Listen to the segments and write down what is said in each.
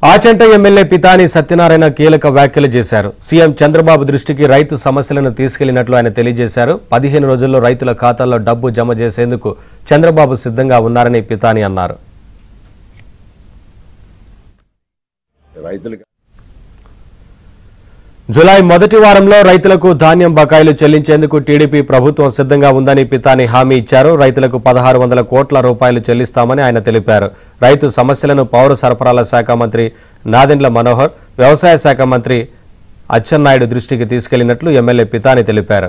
Achanta MLA Pitani Satyanarayana కీలక వ్యాఖ్యలు చేశారు సీఎం చంద్రబాబు దృష్టికి రైతు సమస్యలను తీసుకెళ్లినట్లు ఆయన తెలియజేశారు పదిహేను రోజుల్లో రైతుల ఖాతాల్లో డబ్బు జమ చేసేందుకు చంద్రబాబు సిద్ధంగా ఉన్నారని పితాని అన్నారు రైతులకి జులై మొదటి వారంలో రైతులకు ధాన్యం బకాయిలు చెల్లించేందుకు టీడీపీ ప్రభుత్వం సిద్ధంగా ఉందని పితాని హామీ ఇచ్చారు రైతులకు పదహారు వందల కోట్ల రూపాయలు చెల్లిస్తామని ఆయన తెలిపారు రైతు సమస్యలను పౌర సరఫరాల శాఖ మంత్రి నాదెండ్ల మనోహర్ వ్యవసాయ శాఖ మంత్రి అచ్చెన్నాయుడు దృష్టికి తీసుకెళ్లినట్లు ఎమ్మెల్యే పితాని తెలిపారు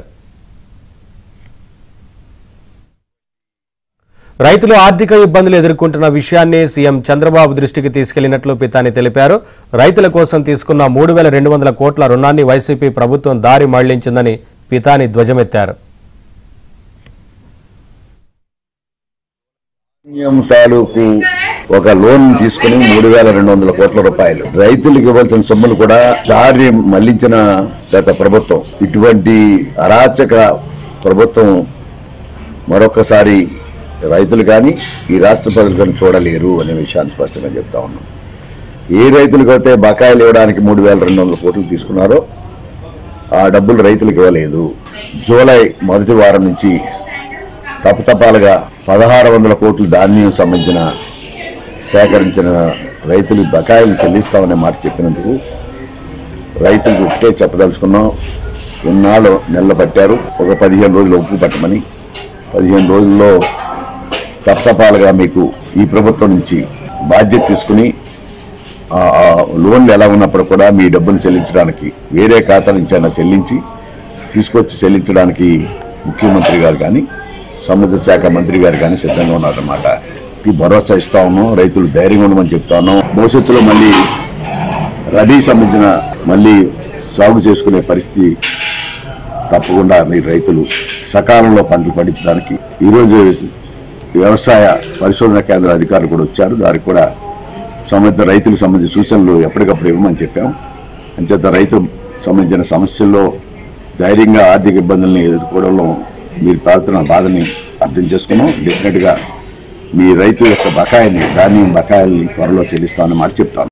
రైతులు ఆర్థిక ఇబ్బందులు ఎదుర్కొంటున్న విషయాన్ని సీఎం చంద్రబాబు దృష్టికి తీసుకెళ్లినట్లు పితాని తెలిపారు రైతుల కోసం తీసుకున్న మూడు వేల రెండు వందల కోట్ల రుణాన్ని వైసీపీ ప్రభుత్వం దారి మళ్లించిందని పితాని ధ్వజమెత్తారు ధాన్యం తాలూకు ఒక లోన్ తీసుకుని మూడు వేల రెండు వందల కోట్ల రూపాయలు రైతులకు ఇవ్వాల్సిన సొమ్ములు కూడా దారి మళ్లించిన గత ప్రభుత్వం ఇటువంటి అరాచక ప్రభుత్వం మరొకసారి రైతులు కానీ ఈ రాష్ట్ర ప్రజలు కానీ చూడలేరు అనే విషయాన్ని స్పష్టంగా చెప్తా ఉన్నాం ఏ రైతులకు అయితే బకాయిలు ఇవ్వడానికి మూడు వేల రెండు వందల కోట్లు తీసుకున్నారో ఆ డబ్బులు రైతులకు ఇవ్వలేదు జూలై మొదటి వారం నుంచి తపతపాలుగా పదహారు వందల కోట్లు ధాన్యం సంబంధించిన సేకరించిన రైతులు బకాయిలు చెల్లిస్తామనే మాట చెప్పినందుకు రైతులకు ఒకటే చెప్పదలుచుకున్నాం ఇన్నాళ్ళు నెలలు పట్టారు ఒక పదిహేను రోజులు ఒప్పు పట్టమని పదిహేను రోజుల్లో తప్పతపాలుగా మీకు ఈ ప్రభుత్వం నుంచి బాధ్యత తీసుకుని ఆ ఆ లోన్లు ఎలా ఉన్నప్పుడు కూడా మీ డబ్బులు చెల్లించడానికి వేరే ఖాతా నుంచి అయినా చెల్లించి తీసుకొచ్చి చెల్లించడానికి ముఖ్యమంత్రి గారు కానీ సముద్ర శాఖ మంత్రి గారు కానీ సిద్ధంగా ఉన్నారన్నమాట ఈ భరోసా ఇస్తా ఉన్నాం రైతులు ధైర్యంగా ఉండమని చెప్తా ఉన్నాం భవిష్యత్తులో మళ్ళీ రబీ సంబంధించిన మళ్ళీ సాగు చేసుకునే పరిస్థితి తప్పకుండా మీ రైతులు సకాలంలో పంటలు పండించడానికి ఈరోజు వ్యవసాయ పరిశోధన కేంద్ర అధికారులు కూడా వచ్చారు దానికి కూడా సంబంధిత రైతులకు సంబంధించిన సూచనలు ఎప్పటికప్పుడు ఇవ్వమని చెప్పాం అంచేత రైతు సంబంధించిన సమస్యల్లో ధైర్యంగా ఆర్థిక ఇబ్బందుల్ని ఎదుర్కోవడంలో మీరు తాగుతున్న బాధని అర్థం చేసుకున్నాం డెఫినెట్ గా మీ రైతు యొక్క బకాయిని ధాన్యం బకాయిల్ని త్వరలో చెల్లిస్తామని మాట చెప్తాను